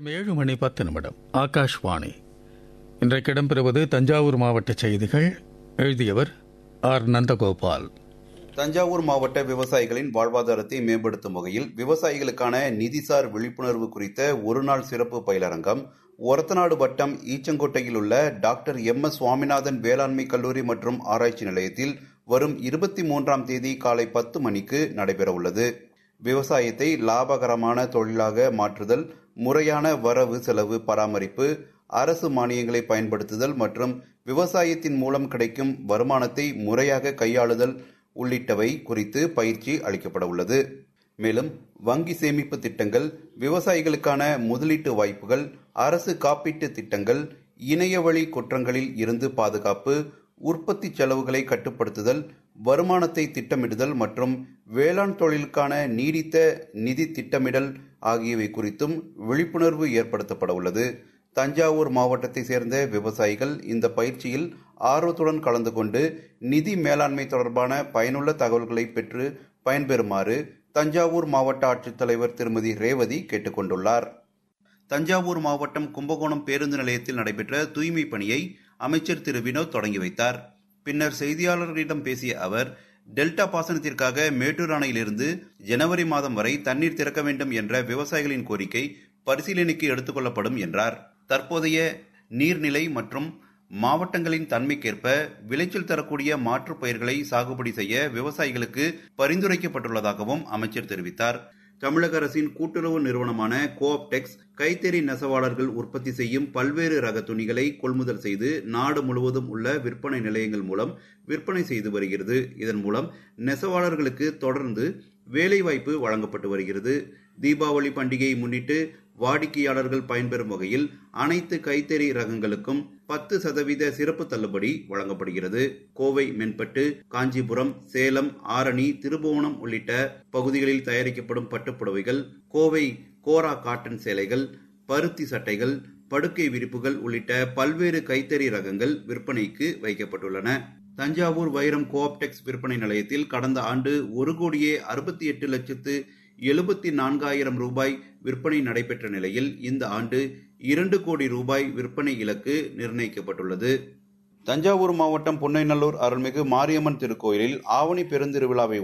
நேரம் ஏழு மணி பத்து நிமிடம் ஆகாஷ்வாணி இன்றைக்கு இடம்பெறுவது தஞ்சாவூர் மாவட்ட செய்திகள் எழுதியவர் ஆர் நந்தகோபால் தஞ்சாவூர் மாவட்ட விவசாயிகளின் வாழ்வாதாரத்தை மேம்படுத்தும் வகையில் விவசாயிகளுக்கான நிதிசார் விழிப்புணர்வு குறித்த ஒருநாள் சிறப்பு பயிலரங்கம் ஒரத்தநாடு வட்டம் ஈச்சங்கோட்டையில் உள்ள டாக்டர் எம் எஸ் சுவாமிநாதன் வேளாண்மை கல்லூரி மற்றும் ஆராய்ச்சி நிலையத்தில் வரும் இருபத்தி மூன்றாம் தேதி காலை பத்து மணிக்கு நடைபெறவுள்ளது விவசாயத்தை லாபகரமான தொழிலாக மாற்றுதல் முறையான வரவு செலவு பராமரிப்பு அரசு மானியங்களை பயன்படுத்துதல் மற்றும் விவசாயத்தின் மூலம் கிடைக்கும் வருமானத்தை முறையாக கையாளுதல் உள்ளிட்டவை குறித்து பயிற்சி அளிக்கப்பட உள்ளது மேலும் வங்கி சேமிப்பு திட்டங்கள் விவசாயிகளுக்கான முதலீட்டு வாய்ப்புகள் அரசு காப்பீட்டு திட்டங்கள் இணையவழி குற்றங்களில் இருந்து பாதுகாப்பு உற்பத்தி செலவுகளை கட்டுப்படுத்துதல் வருமானத்தை திட்டமிடுதல் மற்றும் வேளாண் தொழிலுக்கான நீடித்த நிதி திட்டமிடல் ஆகியவை குறித்தும் விழிப்புணர்வு ஏற்படுத்தப்பட உள்ளது தஞ்சாவூர் மாவட்டத்தை சேர்ந்த விவசாயிகள் இந்த பயிற்சியில் ஆர்வத்துடன் கலந்து கொண்டு நிதி மேலாண்மை தொடர்பான பயனுள்ள தகவல்களை பெற்று பயன்பெறுமாறு தஞ்சாவூர் மாவட்ட ஆட்சித்தலைவர் திருமதி ரேவதி கேட்டுக்கொண்டுள்ளார் தஞ்சாவூர் மாவட்டம் கும்பகோணம் பேருந்து நிலையத்தில் நடைபெற்ற தூய்மை பணியை அமைச்சர் திரு வினோத் தொடங்கி வைத்தார் பின்னர் செய்தியாளர்களிடம் பேசிய அவர் டெல்டா பாசனத்திற்காக மேட்டூர் அணையிலிருந்து ஜனவரி மாதம் வரை தண்ணீர் திறக்க வேண்டும் என்ற விவசாயிகளின் கோரிக்கை பரிசீலனைக்கு எடுத்துக்கொள்ளப்படும் என்றார் தற்போதைய நீர்நிலை மற்றும் மாவட்டங்களின் தன்மைக்கேற்ப விளைச்சல் தரக்கூடிய மாற்றுப் பயிர்களை சாகுபடி செய்ய விவசாயிகளுக்கு பரிந்துரைக்கப்பட்டுள்ளதாகவும் அமைச்சர் தெரிவித்தார் தமிழக அரசின் கூட்டுறவு நிறுவனமான கோஆப்டெக்ஸ் கைத்தறி நெசவாளர்கள் உற்பத்தி செய்யும் பல்வேறு ரக துணிகளை கொள்முதல் செய்து நாடு முழுவதும் உள்ள விற்பனை நிலையங்கள் மூலம் விற்பனை செய்து வருகிறது இதன் மூலம் நெசவாளர்களுக்கு தொடர்ந்து வேலைவாய்ப்பு வழங்கப்பட்டு வருகிறது தீபாவளி பண்டிகையை முன்னிட்டு வாடிக்கையாளர்கள் பயன்பெறும் வகையில் அனைத்து கைத்தறி ரகங்களுக்கும் பத்து சதவீத சிறப்பு தள்ளுபடி வழங்கப்படுகிறது கோவை மென்பட்டு காஞ்சிபுரம் சேலம் ஆரணி திருபுவனம் உள்ளிட்ட பகுதிகளில் தயாரிக்கப்படும் பட்டுப்புடவைகள் கோவை கோரா காட்டன் சேலைகள் பருத்தி சட்டைகள் படுக்கை விரிப்புகள் உள்ளிட்ட பல்வேறு கைத்தறி ரகங்கள் விற்பனைக்கு வைக்கப்பட்டுள்ளன தஞ்சாவூர் வைரம் கோஆப்டெக்ஸ் விற்பனை நிலையத்தில் கடந்த ஆண்டு ஒரு கோடியே அறுபத்தி எட்டு லட்சத்து எழுபத்தி நான்காயிரம் ரூபாய் விற்பனை நடைபெற்ற நிலையில் இந்த ஆண்டு இரண்டு கோடி ரூபாய் விற்பனை இலக்கு நிர்ணயிக்கப்பட்டுள்ளது தஞ்சாவூர் மாவட்டம் பொன்னைநல்லூர் அருள்மிகு மாரியம்மன் திருக்கோயிலில் ஆவணி பெருந்திருவிழாவை